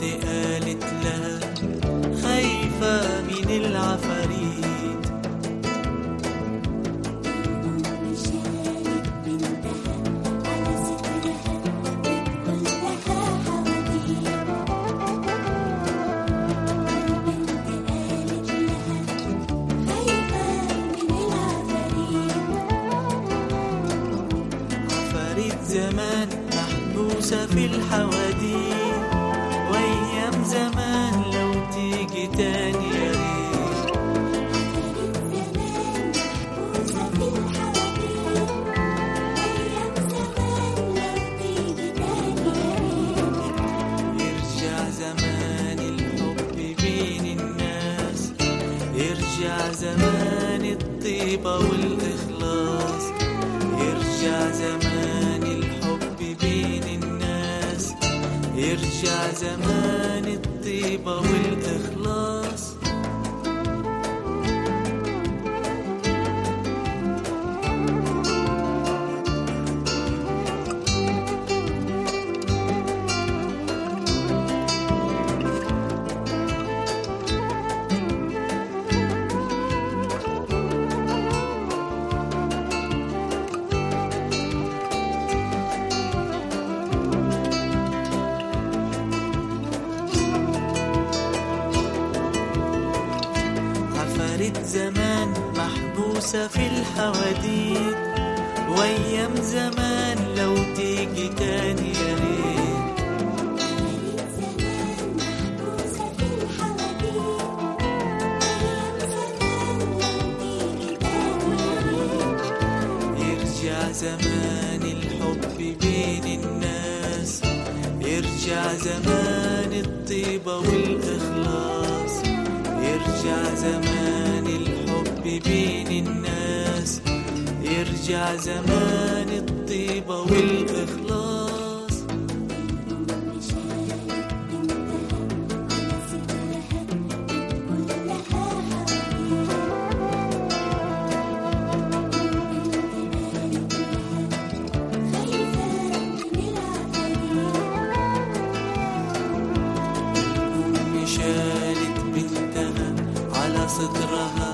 قالت لها خايفة من العفاريت شالت بنتها على صدرها بتقول لها حواديت البنت قالت لها خايفة من العفاريت عفاريت زمان محبوسة في الحواديت وأيام زمان لو تيجي تاني يا ريت عفاريت زمان محبوسة في الحواديت أيام زمان لو تيجي تاني يا ريت يرجع زمان الحب بين الناس يرجع زمان الطيبة والإخلاص يرجع زمان الحب بين الناس يرجع زمان الطيبة والإخلاص عفاريت زمان محبوسة في الحواديت وأيام زمان لو تيجي تاني يا ريت عفاريت زمان محبوسة في الحواديت أيام زمان لو تيجي تاني يا ريت يرجع زمان الحب بين الناس يرجع زمان الطيبة والإخلاص يرجع زمان الحب بين الناس يرجع زمان الطيبة والإخلاص شالت بنتها على صدرها بتقول لها حواديت البنت قالت لها خايفة من العفاريت أم شالت بنتها على صدرها